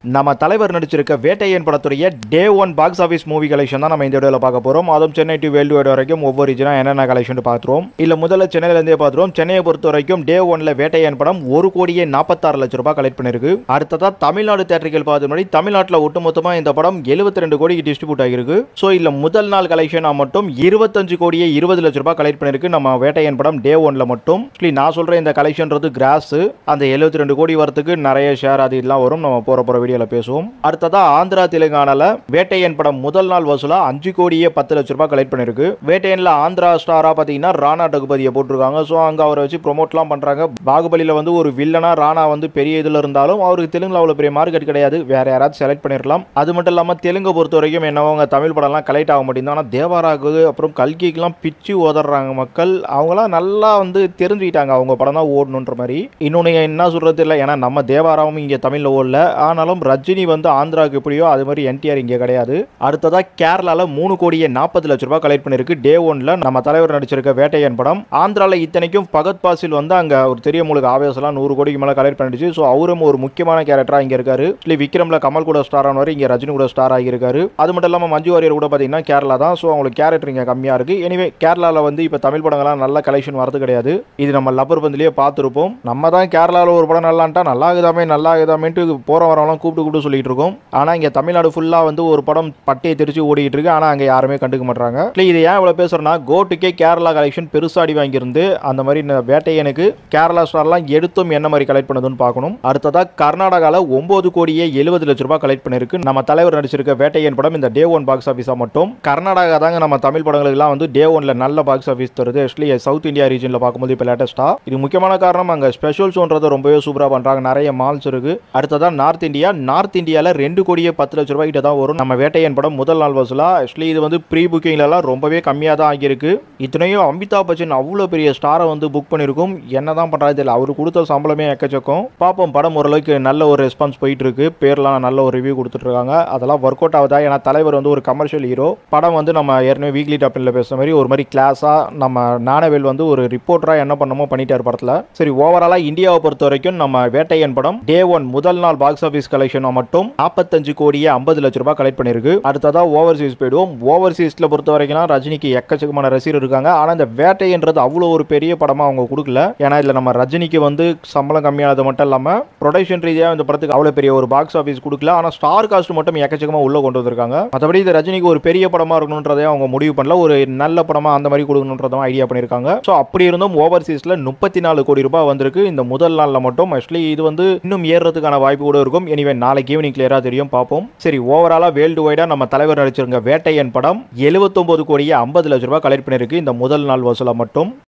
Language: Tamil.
நம்ம தலைவர் நடிச்சிருக்க வேட்டையன் படத்துடைய day one box office movie collection தான் நம்ம இந்த வீடியோவில் பார்க்க போகிறோம் அதுவும் சென்னை டு வேல்டு வைடு வரைக்கும் ஒவ்வொரு ரீஜனாக என்னென்ன கலெக்ஷன் பார்த்துருவோம் இல்லை முதல்ல சென்னையிலேருந்தே பார்த்துருவோம் சென்னையை பொறுத்த வரைக்கும் டே ஒன்ல வேட்டையன் படம் ஒரு கோடியே நாற்பத்தாறு லட்ச ரூபாய் கலெக்ட் பண்ணிருக்கு அடுத்ததா தமிழ்நாடு தேட்டர்கள் பார்த்த முன்னாடி தமிழ்நாட்டில் ஒட்டுமொத்தமாக இந்த படம் 72 ரெண்டு கோடிக்கு டிஸ்ட்ரிபியூட் ஆகிருக்கு ஸோ இல்லை முதல் நாள் கலெக்ஷனாக மட்டும் இருபத்தஞ்சு கோடியே இருபது லட்ச ரூபாய் கலெக்ட் பண்ணிருக்கு நம்ம வேட்டையன் படம் டே ஒன்ல மட்டும் Actually, நான் சொல்கிறேன் இந்த கலெக்ஷன்றது கிராஸ் அந்த 72 ரெண்டு கோடி வரத்துக்கு நிறைய ஷேர் அது எல்லாம் வரும் நம்ம போகிற போகிற வீடியோவில் பேசுவோம் அடுத்ததா ஆந்திரா தெலுங்கானால வேட்டையன் படம் முதல் நாள் வசூலா அஞ்சு கோடியே பத்து லட்ச ரூபாய் கலெக்ட் பண்ணிருக்கு வேட்டையன்ல ஆந்திரா ஸ்டாரா பார்த்தீங்கன்னா ராணா டகுபதியை போட்டிருக்காங்க ஸோ அங்கே அவரை வச்சு ப்ரொமோட்லாம் பண்ணுறாங்க பாகுபலியில் வந்து ஒரு வில்லனா ராணா வந்து பெரிய இதில் இருந்தாலும் அவருக்கு தெலுங்குல அவ்வளோ பெரிய மார்க்கெட் கிடையாது வேற யாராவது செலக்ட் பண்ணிடலாம் அது மட்டும் இல்லாமல் தெலுங்கை பொறுத்த வரைக்கும் என்னவோ அவங்க தமிழ் படம்லாம் கலெக்ட் ஆக மாட்டேங்குது ஆனால் தேவாராக்கு அப்புறம் கல்கிக்கெலாம் பிச்சு ஓதறாங்க மக்கள் அவங்களாம் நல்லா வந்து தெரிஞ்சுக்கிட்டாங்க அவங்க படம் தான் ஓடணுன்ற மாதிரி இன்னொன்று என்ன சொல்கிறது இல்லை ஏன்னா நம்ம தேவாராவும் இங்கே தமிழில் ஓடல ஆனாலும் ரஜினி வந்து ஆந்திராவுக்கு எப்படியோ அது மாதிரி என்டிஆர் இங்கே கிடையாது அடுத்ததாக கேரளாவில் மூணு கோடியே நாற்பது லட்ச ரூபாய் கலெக்ட் பண்ணிருக்கு டே ஒன்ல நம்ம தலைவர் நடிச்சிருக்க வேட்டையன் படம் ஆந்திராவில் இத்தனைக்கும் பகத் பாசில் வந்து அங்கே ஒரு தெரிய முழுக்க ஆவேசலாம் நூறு கோடிக்கு மேலே கலெக்ட் பண்ணிடுச்சு ஸோ அவரும் ஒரு முக்கியமான கேரக்டராக இங்கே இருக்காரு இல்லை விக்ரமில் கமல் கூட ஸ்டார் ஆனவர் இங்கே ரஜினி கூட ஸ்டார் ஆகியிருக்காரு அது மட்டும் இல்லாமல் மஞ்சு வாரியர் கூட பார்த்தீங்கன்னா கேரளா தான் ஸோ அவங்களுக்கு கேரக்டர் இங்கே கம்மியாக இருக்குது எனிவே கேரளாவில் வந்து இப்போ தமிழ் படங்கள்லாம் நல்ல கலெக்ஷன் வரது கிடையாது இது நம்ம லப்பர் பந்திலேயே பார்த்துருப்போம் நம்ம தான் கேரளாவில் ஒரு படம் நல்லான்ட்டா நல்லா ஆகுதாமே நல்லா ஆகுதாமேன்ட்டு போகிற வரவங்களாம் கூப்பிட்டு கூப்பிட்டு சொல்லிட்டு இருக்கோம் ஆனால் இங்கே தமிழ்நாடு ஃபுல்லாக வந்து ஒரு படம் பட்டையை தெரிச்சு ஓடிட்டு இருக்கு ஆனால் அங்கே யாருமே கண்டுக்க மாட்டாங்க இல்லை இது ஏன் இவ்வளோ பேசுகிறேன்னா கோட்டுக்கே கேரளா கலெக்ஷன் பெருசாடி வாங்கியிருந்து அந்த மாதிரி இந்த வேட்டையனுக்கு கேரளா ஸ்டார்லாம் எடுத்தும் என்ன மாதிரி கலெக்ட் பண்ணுதுன்னு பார்க்கணும் அடுத்ததாக கர்நாடகாவில் ஒம்பது கோடியே எழுபது லட்ச ரூபாய் கலெக்ட் பண்ணிருக்கு நம்ம தலைவர் நடிச்சிருக்க வேட்டையன் படம் இந்த டே ஒன் பாக்ஸ் ஆஃபீஸாக மட்டும் கர்நாடகா தாங்க நம்ம தமிழ் படங்களுக்குலாம் வந்து டே ஒன்ல நல்ல பாக்ஸ் ஆஃபீஸ் தருது ஆக்சுவலி சவுத் இந்தியா ரீஜனில் பார்க்கும்போது இப்போ லேட்டஸ்ட்டாக இது முக்கியமான காரணம் அங்கே ஸ்பெஷல் ஷோன்றதை ரொம்பவே சூப்பராக பண்ணுறாங்க நிறைய மால்ஸ் இருக்கு அடுத்ததாக நார்த் இந்தியா நார்த் இந்தியாவில் ரெண்டு கோடியே பத்து லட்ச ரூபாய் கிட்ட தான் வரும் நம்ம வேட்டையன் படம் முதல் நாள் வசூலா ஆக்சுவலி இது வந்து ப்ரீ புக்கிங்லலாம் ரொம்பவே கம்மியாக தான் ஆகியிருக்கு இத்தனையும் அமிதாப் பச்சன் அவ்வளோ பெரிய ஸ்டாரை வந்து புக் பண்ணியிருக்கும் என்ன தான் பண்ணுறாரு தெரியல அவர் கொடுத்த சம்பளமே எக்கச்சக்கம் பார்ப்போம் படம் ஓரளவுக்கு நல்ல ஒரு ரெஸ்பான்ஸ் போயிட்டு இருக்கு பேர்லாம் நல்ல ஒரு ரிவ்யூ கொடுத்துட்டு இருக்காங்க அதெல்லாம் ஒர்க் அவுட் ஆகுதா ஏன்னா தலைவர் வந்து ஒரு கமர்ஷியல் ஹீரோ படம் வந்து நம்ம ஏற்கனவே வீக்லி டாப்பில் பேசுகிற மாதிரி ஒரு மாதிரி கிளாஸாக நம்ம நானவேல் வந்து ஒரு ரிப்போர்ட்டராக என்ன பண்ணமோ பண்ணிட்டார் படத்தில் சரி ஓவராலாக இந்தியாவை பொறுத்த வரைக்கும் நம்ம வேட்டையன் படம் டே ஒன் முதல் நாள் பாக்ஸ் ஆஃபீஸ் கலெக்ஷன் மட்டும் நாற்பத்தஞ்சு கோடியே ஐம்பது லட்ச ரூபாய் கலெக்ட் பண்ணியிருக்கு அடுத்ததாக ஓவர்சீஸ் போயிடுவோம் ஓவர்சீஸில் பொறுத்த வரைக்கும் ரஜினிக்கு எக்கச்சக்கமான ரசிகர் இருக்காங்க ஆனால் இந்த வேட்டைன்றது அவ்வளோ ஒரு பெரிய படமாக அவங்க கொடுக்கல ஏன்னா இதில் நம்ம ரஜினிக்கு வந்து சம்பளம் கம்மியானது மட்டும் இல்லாமல் ப்ரொடக்ஷன் ரீதியாக இந்த படத்துக்கு அவ்வளோ பெரிய ஒரு பாக்ஸ் ஆஃபீஸ் கொடுக்கல ஆனால் ஸ்டார் காஸ்ட் மட்டும் எக்கச்சக்கமாக உள்ள கொண்டு வந்திருக்காங்க மற்றபடி இது ரஜினிக்கு ஒரு பெரிய படமாக இருக்கணுன்றதை அவங்க முடிவு பண்ணல ஒரு நல்ல படமாக அந்த மாதிரி கொடுக்கணுன்றதும் ஐடியா பண்ணியிருக்காங்க ஸோ அப்படி இருந்தும் ஓவர்சீஸில் முப்பத்தி நாலு கோடி ரூபாய் வந்திருக்கு இந்த முதல் நாளில் மட்டும் ஆக்சுவலி இது வந்து இன்னும் ஏறுறதுக்கான வாய்ப்பு கூட இருக்கும் எனிவே நாளைக்கு ஈவினிங் கிளியராக தெரியும் பார்ப்போம் சரி ஓவராலாக வேர்ல்டு வைடாக நம்ம தலைவர் நடிச்சிருங்க வேட்டையன் படம் எழுபத்தொம்பது கோடியே ஐம்பது லட்ச ரூபாய் கலெக்ட் பண்ணியிருக்கு இந்த முதல் நாள் வசூலாக மட்டும்